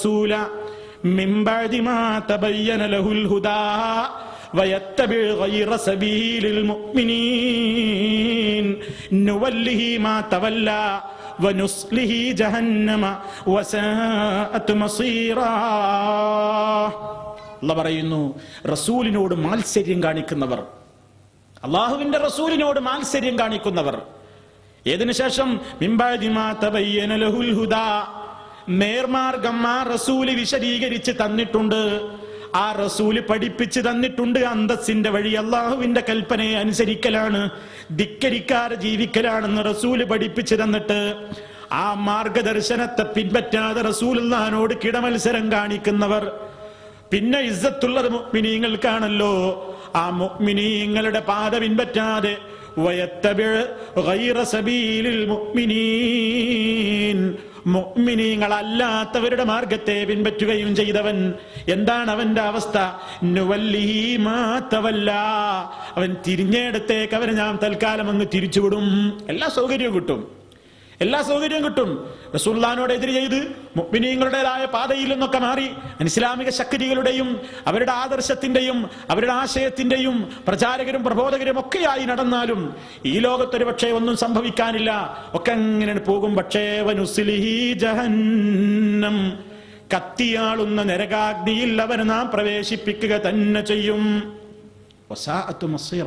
الرسول من بعد ما تبين له الهدى ويتبع غير سبيل المؤمنين نوله ما تولى ونصله جهنم وساءت مصيرا അല്ല പറയുന്നു റസൂലിനോട് മാത്സര്യം കാണിക്കുന്നവർ അള്ളാഹുവിന്റെ റസൂലിനോട് മാത്സര്യം കാണിക്കുന്നവർ ഏതിനു ശേഷം മിമ്പാദിമാ തബയ്യന ലഹുൽ ഹുദാ നേർമാർഗം ആ റസൂല് വിശദീകരിച്ച് തന്നിട്ടുണ്ട് ആ റസൂല് പഠിപ്പിച്ച് തന്നിട്ടുണ്ട് അന്തസ്സിന്റെ വഴി അള്ളാഹുവിന്റെ കൽപ്പനയെ അനുസരിക്കലാണ് ധിക്കരിക്കാതെ ജീവിക്കലാണെന്ന് റസൂല് പഠിപ്പിച്ചു തന്നിട്ട് ആ മാർഗദർശനത്തെ പിൻപറ്റാതെ റസൂലുള്ളഹാനോട് കിടമത്സരം കാണിക്കുന്നവർ പിന്നെ ഇസ്സത്തുള്ളത് മുഅ്മിനീങ്ങൾക്കാണല്ലോ ആ മുഅ്മിനീങ്ങളുടെ പാത പിൻപറ്റാതെ വയത്തബിഴ് ഗൈറ സബീലിൽ മുഅ്മിനീൻ മുഅ്മിനീങ്ങളല്ലാത്തവരുടെ മാർഗത്തെ പിൻപറ്റുകയും ചെയ്തവൻ എന്താണ് അവന്റെ അവസ്ഥ നുവല്ലിഹി മാ തവല്ലാ. അവൻ തിരിഞ്ഞയിടത്തേക്ക് അവനെ ഞാൻ തൽക്കാലം അങ്ങ് തിരിച്ചുവിടും എല്ലാ സൗകര്യവും കിട്ടും എല്ലാ സൗകര്യവും കിട്ടും റസൂല്ലാനോട് എതിര് ചെയ്ത് മുഅ്മിനീങ്ങളുടേതായ പാതയിൽ നിന്നൊക്കെ മാറി ഇസ്ലാമിക ശക്തികളുടെയും അവരുടെ ആദർശത്തിന്റെയും അവരുടെ ആശയത്തിന്റെയും പ്രചാരകരും പ്രബോധകരും ഒക്കെയായി നടന്നാലും ഈ ലോകത്തൊരു പക്ഷേ ഒന്നും സംഭവിക്കാനില്ല ഒക്കെ അങ്ങനെ പോകും പക്ഷേ വനുസ്ലിഹി ജഹന്നം കത്തിയാളുന്ന നരകാഗ്നിയിൽ അവനെ നാം പ്രവേശിപ്പിക്കുക തന്നെ ചെയ്യും വസാഅത്തു മസീറ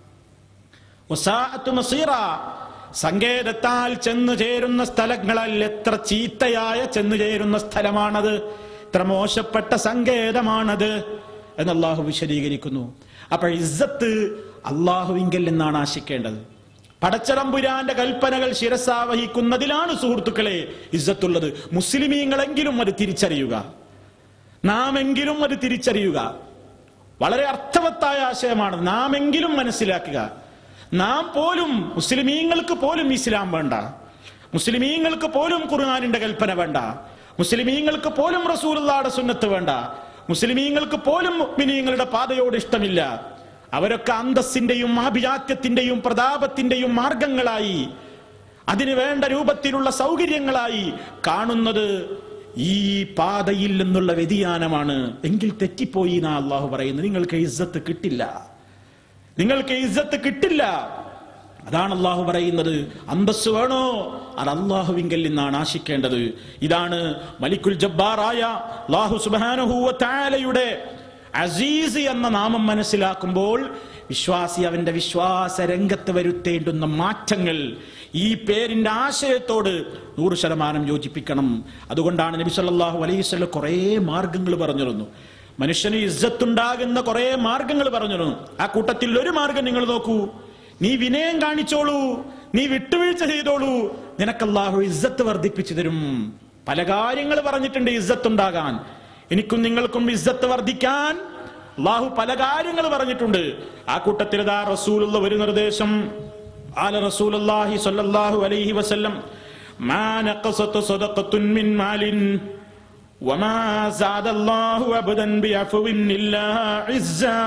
വസാഅത്തു മസീറ സങ്കേതത്താൽ ചെന്നു ചേരുന്ന സ്ഥലങ്ങളിൽ എത്ര ചീത്തയായ ചെന്നു ചേരുന്ന സ്ഥലമാണത് എത്ര മോശപ്പെട്ട സങ്കേതമാണത് എന്ന് അള്ളാഹു വിശദീകരിക്കുന്നു അപ്പൊ ഇസ്സത്ത് അള്ളാഹുവിങ്കൽ നിന്നാണ് ആശിക്കേണ്ടത് പടച്ചറമ്പുരാന്റെ കൽപ്പനകൾ ശിരസാവഹിക്കുന്നതിലാണ് സുഹൃത്തുക്കളെ ഇസ്സത്തുള്ളത് മുസ്ലിമീങ്ങളെങ്കിലും അത് തിരിച്ചറിയുക നാമെങ്കിലും അത് തിരിച്ചറിയുക വളരെ അർത്ഥവത്തായ ആശയമാണ് നാമെങ്കിലും മനസ്സിലാക്കുക നാം പോലും മുസ്ലിമീങ്ങൾക്ക് പോലും ഇസ്ലാം വേണ്ട മുസ്ലിമീങ്ങൾക്ക് പോലും ഖുർആാനിന്റെ കൽപ്പന വേണ്ട മുസ്ലിമീങ്ങൾക്ക് പോലും റസൂലുള്ളാടെ സുന്നത്ത് വേണ്ട മുസ്ലിമീങ്ങൾക്ക് പോലും മുഅ്മിനീങ്ങളുടെ പാതയോട് ഇഷ്ടമില്ല അവരൊക്കെ അന്തസ്സിന്റെയും ആഭിജാത്യത്തിന്റെയും പ്രതാപത്തിന്റെയും മാർഗങ്ങളായി അതിന് വേണ്ട രൂപത്തിലുള്ള സൗകര്യങ്ങളായി കാണുന്നത് ഈ പാതയിൽ നിന്നുള്ള വ്യതിയാനമാണ് എങ്കിൽ തെറ്റിപ്പോയി എന്നാ അള്ളാഹു പറയുന്നത് നിങ്ങൾക്ക് ഇസ്സത്ത് കിട്ടില്ല നിങ്ങൾക്ക് ഇസ്സത്ത് കിട്ടില്ല അതാണ് അള്ളാഹു പറയുന്നത് അന്തസ് വേണോ അത് അള്ളാഹുവിങ്കൽ നിന്നാണ് ആശിക്കേണ്ടത് ഇതാണ് മലിക്കുൽ ജബ്ബാറായ അള്ളാഹു സുബാനുഹൂവത്താലയുടെ അസീസ് എന്ന നാമം മനസ്സിലാക്കുമ്പോൾ വിശ്വാസി അവന്റെ വിശ്വാസ രംഗത്ത് വരുത്തേണ്ടുന്ന മാറ്റങ്ങൾ ഈ പേരിന്റെ ആശയത്തോട് നൂറ് ശതമാനം യോജിപ്പിക്കണം അതുകൊണ്ടാണ് നബി സല്ലല്ലാഹു അലൈഹി വസല്ലം കുറേ മാർഗങ്ങൾ പറഞ്ഞിരുന്നു മനുഷ്യന് ഇസ്സത്തുണ്ടാകുന്ന കുറെ മാർഗങ്ങൾ പറഞ്ഞിരുന്നു ആ കൂട്ടത്തിൽ ഒരു മാർഗം നിങ്ങൾ നോക്കൂ നീ വിനയം കാണിച്ചോളൂ നീ വിട്ടുവീഴ്ച ചെയ്തോളൂ നിനക്കല്ലാഹു ഇസ്സത്ത് വർദ്ധിപ്പിച്ചു തരും പല കാര്യങ്ങൾ പറഞ്ഞിട്ടുണ്ട് ഇസ്സത്ത് ഉണ്ടാകാൻ എനിക്കും നിങ്ങൾക്കും ഇസ്സത്ത് വർദ്ധിക്കാൻ അള്ളാഹു പല കാര്യങ്ങൾ പറഞ്ഞിട്ടുണ്ട് ആ കൂട്ടത്തിൽ ഇതാ റസൂലുള്ള ഒരു നിർദ്ദേശം ആല റസൂലുള്ളാഹി സ്വല്ലല്ലാഹു അലൈഹി വസല്ലം മാ നഖസത്ത് സദഖത്തുൻ മിൻ മാലിൻ وما زاد الله عبدا بعفو إلا عزا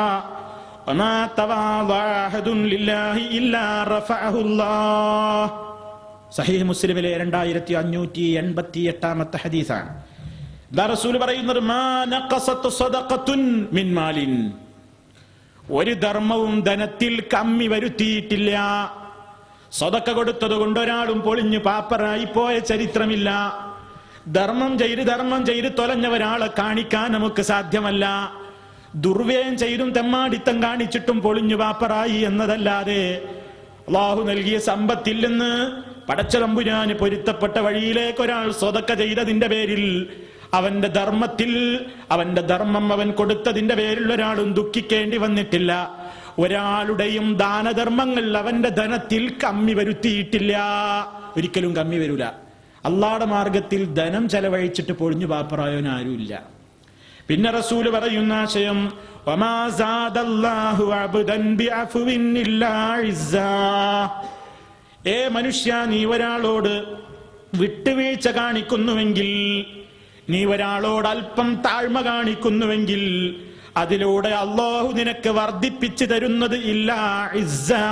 وما تواضع أحد لله إلا رفعه الله സഹീഹ് മുസ്ലിമിലെ രണ്ടായിരത്തി അഞ്ഞൂറ്റി എൺപത്തി എട്ടാമത്തെ ഹദീസാണ് ദാ റസൂൽ പറയുന്നത് മാ നഖസത്ത് സദഖത്തുൻ മിൻ മാലിൻ ഒരു ധർമ്മവും ധനത്തിൽ കമ്മി വരുത്തിയിട്ടില്ല സ്വതക്ക കൊടുത്തത് കൊണ്ട് ഒരാളും പൊളിഞ്ഞു പാപ്പറായി പോയ ചരിത്രമില്ല ധർമ്മം ചെയ്ത് ധർമ്മം ചെയ്ത് തൊലഞ്ഞ ഒരാളെ കാണിക്കാൻ നമുക്ക് സാധ്യമല്ല ദുർവ്യയം ചെയ്തും തെമ്മാടിത്തം കാണിച്ചിട്ടും പൊളിഞ്ഞു പാപ്പറായി എന്നതല്ലാതെ അള്ളാഹു നൽകിയ സമ്പത്തില്ലെന്ന് പടച്ചതമ്പുരാന് പൊരുത്തപ്പെട്ട വഴിയിലേക്ക് ഒരാൾ സ്വതക്ക ചെയ്തതിന്റെ പേരിൽ അവന്റെ ധർമ്മത്തിൽ അവന്റെ ധർമ്മം അവൻ കൊടുത്തതിന്റെ പേരിൽ ഒരാളും ദുഃഖിക്കേണ്ടി വന്നിട്ടില്ല ഒരാളുടെയും ദാനധർമ്മങ്ങൾ അവന്റെ ധനത്തിൽ കമ്മി വരുത്തിയിട്ടില്ല ഒരിക്കലും കമ്മി വരൂല അള്ളാടെ മാർഗത്തിൽ ധനം ചെലവഴിച്ചിട്ട് പൊളിഞ്ഞു പാപ്പറായവൻ ആരുമില്ല പിന്നെ റസൂല് പറയുന്ന ആശയം "വമാ സാദല്ലാഹു അബ്ദൻ ബിഅഫ്വിൻ ഇല്ലാ ഇസ്സാ." ഏ മനുഷ്യ നീ ഒരാളോട് വിട്ടുവീഴ്ച കാണിക്കുന്നുവെങ്കിൽ നീ ഒരാളോട് അല്പം താഴ്മ കാണിക്കുന്നുവെങ്കിൽ അതിലൂടെ അള്ളാഹു നിനക്ക് വർദ്ധിപ്പിച്ചു തരുന്നത് ഇല്ല ഇസ്സാ.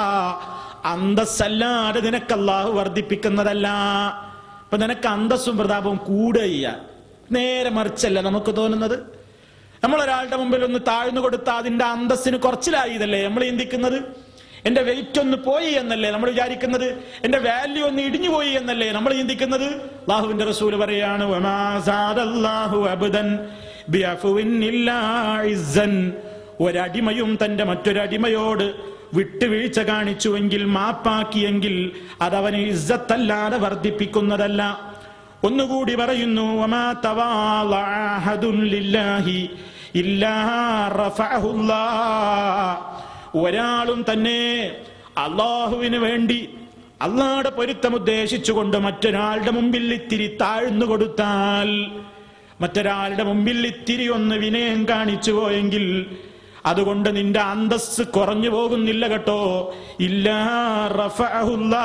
അന്തസ്സല്ലാതെ നിനക്ക് അള്ളാഹു വർദ്ധിപ്പിക്കുന്നതല്ല അപ്പൊ നിനക്ക് അന്തസ്സും പ്രതാപവും കൂടുക നേരെ മറിച്ചല്ല നമുക്ക് തോന്നുന്നത് നമ്മൾ ഒരാളുടെ മുമ്പിൽ ഒന്ന് താഴ്ന്നു കൊടുത്ത അതിന്റെ അന്തസ്സിന് കുറച്ചിലായതല്ലേ നമ്മൾ ചിന്തിക്കുന്നത് എന്റെ വെയിറ്റ് ഒന്ന് പോയി എന്നല്ലേ നമ്മൾ വിചാരിക്കുന്നത് എന്റെ വാല്യൂ ഒന്ന് ഇടിഞ്ഞു പോയി എന്നല്ലേ നമ്മൾ ചിന്തിക്കുന്നത് അള്ളാഹുവിന്റെ റസൂല് പറയാണ് വമാ സാദല്ലാഹു അബ്ദൻ ബിഅഫ്വിൻ ഇല്ലാ ഇസ്സൻ. ഒരടിമയും തന്റെ മറ്റൊരടിമയോട് വിട്ടുവീഴ്ച കാണിച്ചുവെങ്കിൽ മാപ്പാക്കിയെങ്കിൽ അതവന് ഇസ്സത്തല്ലാതെ വർദ്ധിപ്പിക്കുന്നതല്ല ഒന്നുകൂടി പറയുന്നു വമാ തവാളഅ അഹദുൻ ലില്ലാഹി ഇല്ലാ റഫഅഹുല്ലാഹ്. ഒരാളും തന്നെ അള്ളാഹുവിന് വേണ്ടി അള്ളാഹുടെ പൊരുത്തം ഉദ്ദേശിച്ചുകൊണ്ട് മറ്റൊരാളുടെ മുമ്പിൽ ഇത്തിരി താഴ്ന്നു കൊടുത്താൽ മറ്റൊരാളുടെ മുമ്പിൽ ഇത്തിരി ഒന്ന് വിനയം കാണിച്ചു പോയെങ്കിൽ അതുകൊണ്ട് നിന്റെ അന്തസ് കുറഞ്ഞു പോകുന്നില്ല കേട്ടോ ഇല്ലാ റഫഅഹുല്ലാ.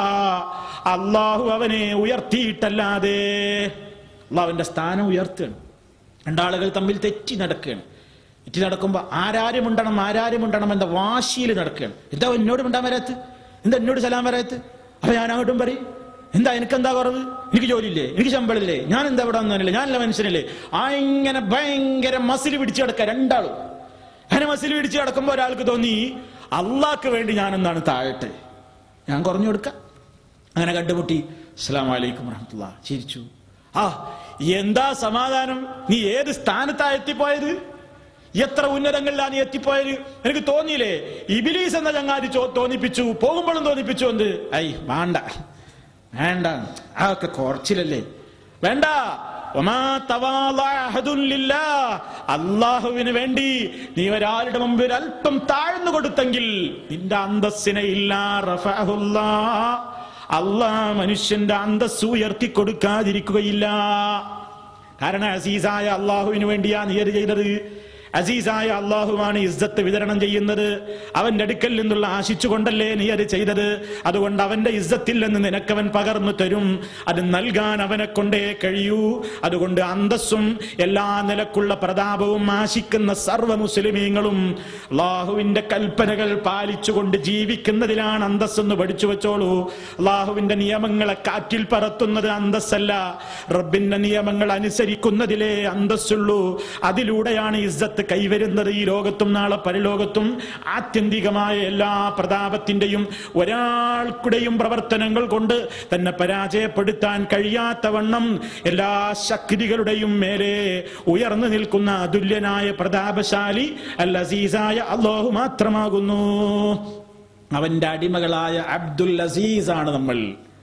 അള്ളാഹു അവനെ ഉയർത്തിയിട്ടല്ലാതെ അള്ളാഹുവിന്റെ സ്ഥാനം ഉയർത്തുകയാണ് രണ്ടാളുകൾ തമ്മിൽ തെറ്റി നടക്കുകയാണ് തെറ്റി നടക്കുമ്പോൾ ആരാരും ഉണ്ടണം ആരാരും ഉണ്ടണം എന്ന വാശിയിൽ നടക്കുകയാണ് എന്താ എന്നോട് മിണ്ടാൻ വരാത്ത് എന്താ എന്നോട് സലാം വരാത്ത് അപ്പൊ ഞാൻ അങ്ങോട്ടും പറയും എന്താ എനിക്കെന്താ കുറവ് എനിക്ക് ജോലിയില്ലേ എനിക്ക് ശമ്പളമില്ലേ ഞാൻ എന്താ ഇവിടെ വന്നില്ലേ ഞാനല്ല മനുഷ്യനല്ലേ ആ ഇങ്ങനെ ഭയങ്കര മസിൽ പിടിച്ചു കിടക്കുക രണ്ടാളും അങ്ങനെ മസിൽ പിടിച്ച് കിടക്കുമ്പോൾ ഒരാൾക്ക് തോന്നി അള്ളാഹ്ക്ക് വേണ്ടി ഞാൻ എന്താണ് താഴട്ടെ ഞാൻ കുറഞ്ഞു കൊടുക്കാം അങ്ങനെ കണ്ടുമുട്ടി അസ്സാം വലൈക്കും വറഹമത്തുള്ള ചിരിച്ചു ആ എന്താ സമാധാനം നീ ഏത് സ്ഥാനത്താ എത്തിപ്പോയത് എത്ര ഉന്നതങ്ങളിലാണ് നീ എത്തിപ്പോയത് എനിക്ക് തോന്നിയില്ലേ ഇബിലീസ് എന്ന ചങ്ങാതി ചോ തോന്നിപ്പിച്ചു പോകുമ്പോഴും തോന്നിപ്പിച്ചു എന്ത് ഐ വേണ്ട വേണ്ട അതൊക്കെ കുറച്ചിലല്ലേ വേണ്ട ഒമാ തവാളഅ അഹദുൻ ലില്ലാഹ്. അള്ളാഹുവിന് വേണ്ടി നീ ഒരാളുടെ മുമ്പിൽ അല്പം താഴ്ന്നു കൊടുത്തെങ്കിൽ നിന്റെ അന്തസ്സിനെ ഇല്ലാ റഫഅഹുല്ലാ. അള്ളാഹ് മനുഷ്യന്റെ അന്തസ് ഉയർത്തി കൊടുക്കാതിരിക്കുകയില്ല കാരണം അസീസായ അള്ളാഹുവിന് വേണ്ടിയാ നീ അത് ചെയ്തത് അസീസായ അള്ളാഹുവാണ് ഇസ്സത്ത് വിതരണം ചെയ്യുന്നത് അവന്റെ അടുക്കൽ നിന്നുള്ള ആശിച്ചുകൊണ്ടല്ലേ നീ അത് ചെയ്തത് അതുകൊണ്ട് അവന്റെ ഇസ്സത്തിൽ നിന്ന് നിനക്കവൻ പകർന്നു തരും അത് നൽകാൻ അവനെ കൊണ്ടേ കഴിയൂ അതുകൊണ്ട് അന്തസ്സും എല്ലാ നിലക്കുള്ള പ്രതാപവും ആശിക്കുന്ന സർവ്വ മുസ്ലിമീങ്ങളും അള്ളാഹുവിന്റെ കൽപ്പനകൾ പാലിച്ചുകൊണ്ട് ജീവിക്കുന്നതിലാണ് അന്തസ്സെന്ന് പഠിച്ചു വെച്ചോളൂ അള്ളാഹുവിന്റെ നിയമങ്ങളെ കാറ്റിൽ പറത്തുന്നത് അന്തസ്സല്ല റബ്ബിന്റെ നിയമങ്ങൾ അനുസരിക്കുന്നതിലേ അന്തസ്സുള്ളൂ അതിലൂടെയാണ് ഇസ്സത്ത് കൈവരുന്നത് ഈ ലോകത്തും നാളെ പരലോകത്തും ആത്യന്തികമായ എല്ലാ പ്രതാപത്തിന്റെയും ഒരാൾക്കുടെയും പ്രവർത്തനങ്ങൾ കൊണ്ട് തന്നെ പരാജയപ്പെടുത്താൻ കഴിയാത്തവണ്ണം എല്ലാ ശക്തികളുടെയും മേലെ ഉയർന്നു നിൽക്കുന്ന അതുല്യനായ പ്രതാപശാലി അൽ അസീസായ അള്ളാഹു മാത്രമാകുന്നു അവന്റെ അടിമകളായ അബ്ദുൽ അസീസ് ആണ് നമ്മൾ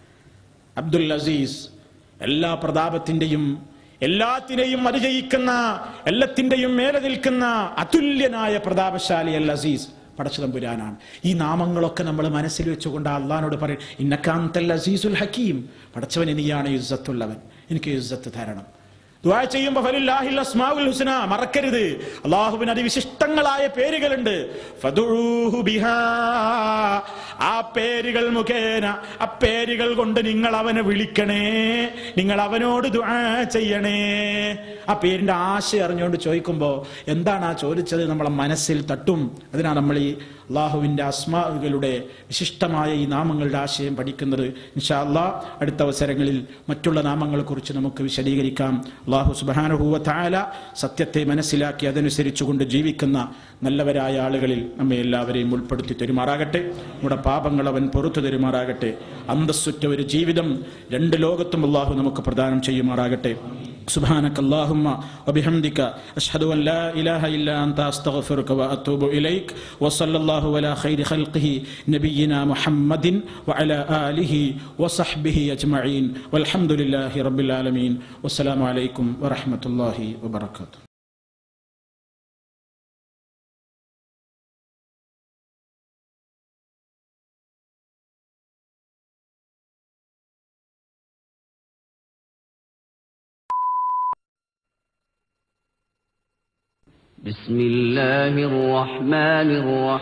അബ്ദുൽ അസീസ് എല്ലാ പ്രതാപത്തിന്റെയും എല്ലാത്തിനെയും അതിജയിക്കുന്ന എല്ലാത്തിന്റെയും മേലെ നിൽക്കുന്ന അതുല്യനായ പ്രതാപശാലി അൽ അസീസ് പടച്ചതമ്പുരാനാണ് ഈ നാമങ്ങളൊക്കെ നമ്മൾ മനസ്സിൽ വെച്ചുകൊണ്ട് അള്ളഹാനോട് പറയും ഇന്നക്കാന്തൽ അസീസുൽ ഹക്കീം പടച്ചവൻ നീയാണ് യുസത്തുള്ളവൻ എനിക്ക് യുസത്ത് തരണം ദുആ ചെയ്യുമ്പോൾ ഫലില്ലാഹിൽ അസ്മാഉൽ ഹുസ്ന മറക്കരുത് അള്ളാഹുവിന് അതിവിശിഷ്ടങ്ങളായ പേരുകളുണ്ട് ഫദുഊഹു ബിഹാ ആ പേരുകൾ മുഖേന ആ പേരുകൾ കൊണ്ട് നിങ്ങൾ അവനെ വിളിക്കണേ നിങ്ങൾ അവനോട് ദുആ ചെയ്യണേ ആ പേരിന്റെ ആശയം അറിഞ്ഞുകൊണ്ട് ചോദിക്കുമ്പോൾ എന്താണ് ആ ചോദിച്ചത് നമ്മളെ മനസ്സിൽ തട്ടും അതിനാണ് നമ്മൾ ഈ അള്ളാഹുവിന്റെ അസ്മാകളുടെ വിശിഷ്ടമായ ഈ നാമങ്ങളുടെ ആശയം പഠിക്കുന്നത് ഇൻഷാ അള്ളാ അടുത്ത അവസരങ്ങളിൽ മറ്റുള്ള നാമങ്ങളെ കുറിച്ച് നമുക്ക് വിശദീകരിക്കാം അള്ളാഹു സുബാനുഭൂവ താല സത്യത്തെ മനസ്സിലാക്കി അതനുസരിച്ചുകൊണ്ട് ജീവിക്കുന്ന നല്ലവരായ ആളുകളിൽ നമ്മെ എല്ലാവരെയും ഉൾപ്പെടുത്തി തെരുമാറാകട്ടെ നമ്മുടെ പാപങ്ങൾ അവൻ പുറത്തു തെരുമാറാകട്ടെ അന്തസ്സുറ്റ ഒരു ജീവിതം രണ്ട് ലോകത്തും അള്ളാഹു നമുക്ക് പ്രദാനം ചെയ്യുമാറാകട്ടെ سبحانك اللهم وبحمدك أشهد أن لا إله إلا أنت أستغفرك وأتوب إليك وصلى الله على خير خلقه نبينا محمد وعلى آله وصحبه أجمعين والحمد لله رب العالمين والسلام عليكم ورحمة الله وبركاته بسم الله الرحمن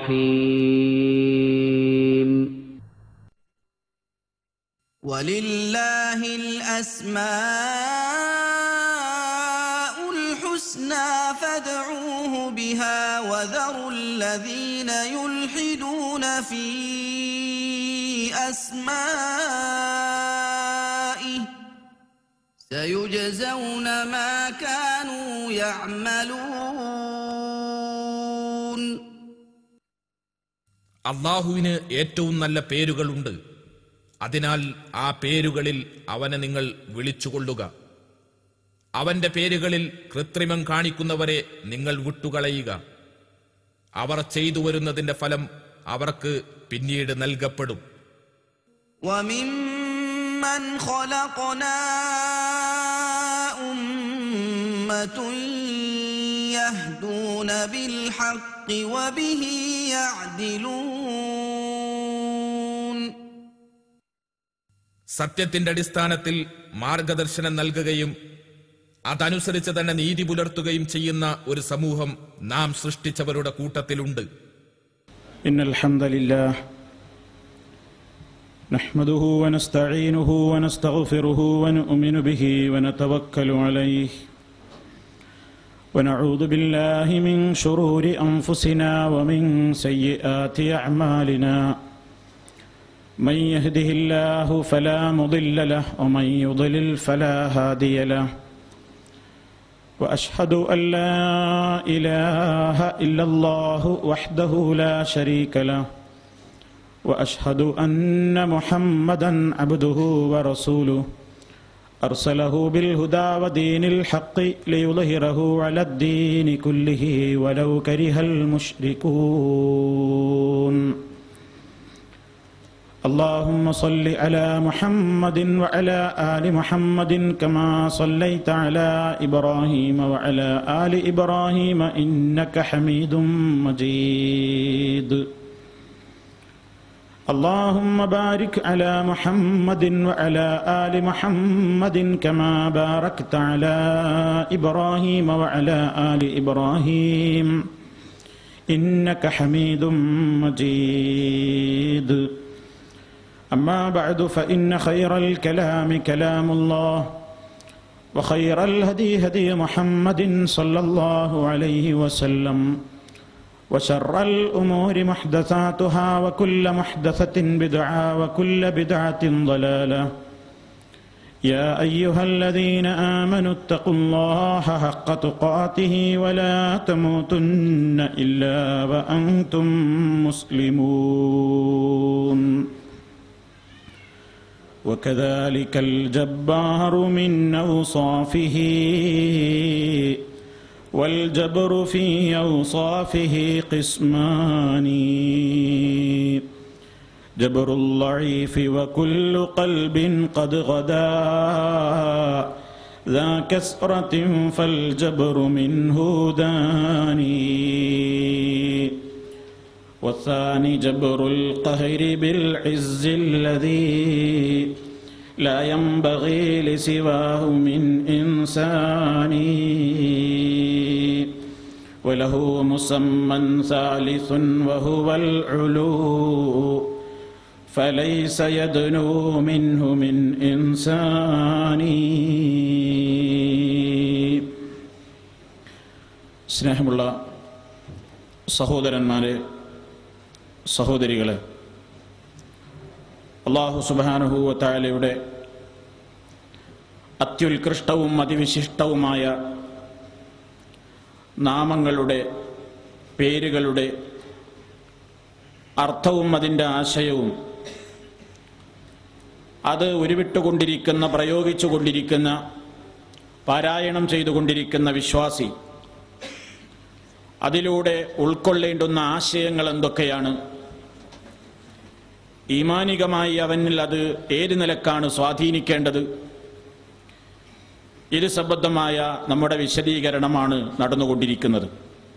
الرحيم ولله الأسماء الحسنى فادعوه بها وذروا الذين يلحدون في أسمائه سيجزون ما كانوا يعملون അള്ളാഹുവിന് ഏറ്റവും നല്ല പേരുകളുണ്ട് അതിനാൽ ആ പേരുകളിൽ അവനെ നിങ്ങൾ വിളിച്ചുകൊള്ളുക അവന്റെ പേരുകളിൽ കൃത്രിമം കാണിക്കുന്നവരെ നിങ്ങൾ വിട്ടുകളയുക അവർ ചെയ്തു വരുന്നതിന്റെ ഫലം അവർക്ക് പിന്നീട് നൽകപ്പെടും وممن خلقنا أمة يهدون بالحق وبه يعدلون സത്യത്തിന്റെ അടിസ്ഥാനത്തിൽ മാർഗദർശനം നൽകുകയും അതനുസരിച്ച് തന്നെ നീതി പുലർത്തുകയും ചെയ്യുന്ന ഒരു സമൂഹം നാം സൃഷ്ടിച്ചവരുടെ കൂട്ടത്തിലുണ്ട് إن الحمد لله نحمده ونستعينه ونستغفره ونؤمن به ونتوكل عليه ونعوذ بالله من شرور أنفسنا ومن سيئات أعمالنا من يهده الله فلا مضل له ومن يضلل فلا هادي له واشهد ان لا اله الا الله وحده لا شريك له واشهد ان محمدا عبده ورسوله ارسله بالهدى ودين الحق ليظهره على الدين كله ولو كره المشركون اللهم صل على محمد وعلى آل محمد كما صليت على إبراهيم وعلى آل إبراهيم إنك حميد مجيد اللهم بارك على محمد وعلى آل محمد كما باركت على إبراهيم وعلى آل إبراهيم إنك حميد مجيد أما بعد فإن خير الكلام كلام الله وخير الهدي هدي محمد صلى الله عليه وسلم وشر الأمور محدثاتها وكل محدثة بدعة وكل بدعة ضلالة يا أيها الذين آمنوا اتقوا الله حق تقاته ولا تموتن إلا وأنتم مسلمون وكذلك الجبار من أوصافه والجبر في أوصافه قسمان جبر الضعيف وكل قلب قد غدا ذا كسرة فالجبر منه داني والثاني جبر القهر بالعز الذي لا ينبغي لسواه من إنسان وله مسمى ثالث وهو العلو فليس يدنو منه من إنسان സ്നേഹമുള്ള സഹോദരന്മാരെ സഹോദരികളെ അള്ളാഹു സുബാനുഭൂവത്തായാലയുടെ അത്യുത്കൃഷ്ടവും അതിവിശിഷ്ടവുമായ നാമങ്ങളുടെ പേരുകളുടെ അർത്ഥവും അതിൻ്റെ ആശയവും അത് ഉരുവിട്ടുകൊണ്ടിരിക്കുന്ന പ്രയോഗിച്ചുകൊണ്ടിരിക്കുന്ന പാരായണം ചെയ്തുകൊണ്ടിരിക്കുന്ന വിശ്വാസി അതിലൂടെ ഉൾക്കൊള്ളേണ്ടുന്ന ആശയങ്ങൾ എന്തൊക്കെയാണ് ഈമാനികമായി അവനിൽ അത് ഏത് നിലക്കാണ് സ്വാധീനിക്കേണ്ടത് ഇത് സംബന്ധമായ നമ്മുടെ വിശദീകരണമാണ് നടന്നുകൊണ്ടിരിക്കുന്നത്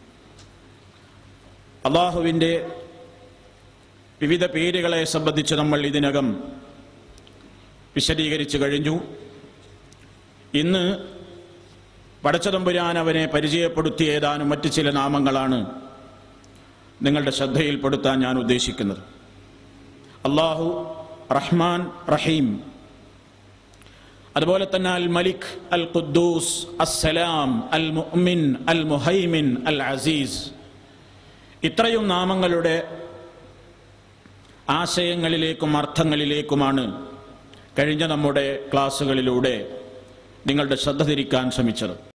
അള്ളാഹുവിൻ്റെ വിവിധ പേരുകളെ സംബന്ധിച്ച് നമ്മൾ ഇതിനകം വിശദീകരിച്ചു കഴിഞ്ഞു ഇന്ന് പടച്ചതമ്പുരാൻ അവനെ പരിചയപ്പെടുത്തിയ ഏതാനും മറ്റു ചില നാമങ്ങളാണ് നിങ്ങളുടെ ശ്രദ്ധയിൽപ്പെടുത്താൻ ഞാൻ ഉദ്ദേശിക്കുന്നത് അള്ളാഹു റഹ്മാൻ റഹീം അതുപോലെ തന്നെ അൽ മലിക് അൽ ഖുദ്ദൂസ് അസ്സലാം അൽ മുഅ്മിൻ അൽ മുഹൈമിൻ അൽ അസീസ് ഇത്രയും നാമങ്ങളുടെ ആശയങ്ങളിലേക്കും അർത്ഥങ്ങളിലേക്കുമാണ് കഴിഞ്ഞ നമ്മുടെ ക്ലാസ്സുകളിലൂടെ നിങ്ങളുടെ ശ്രദ്ധ തിരിക്കാൻ ശ്രമിച്ചത്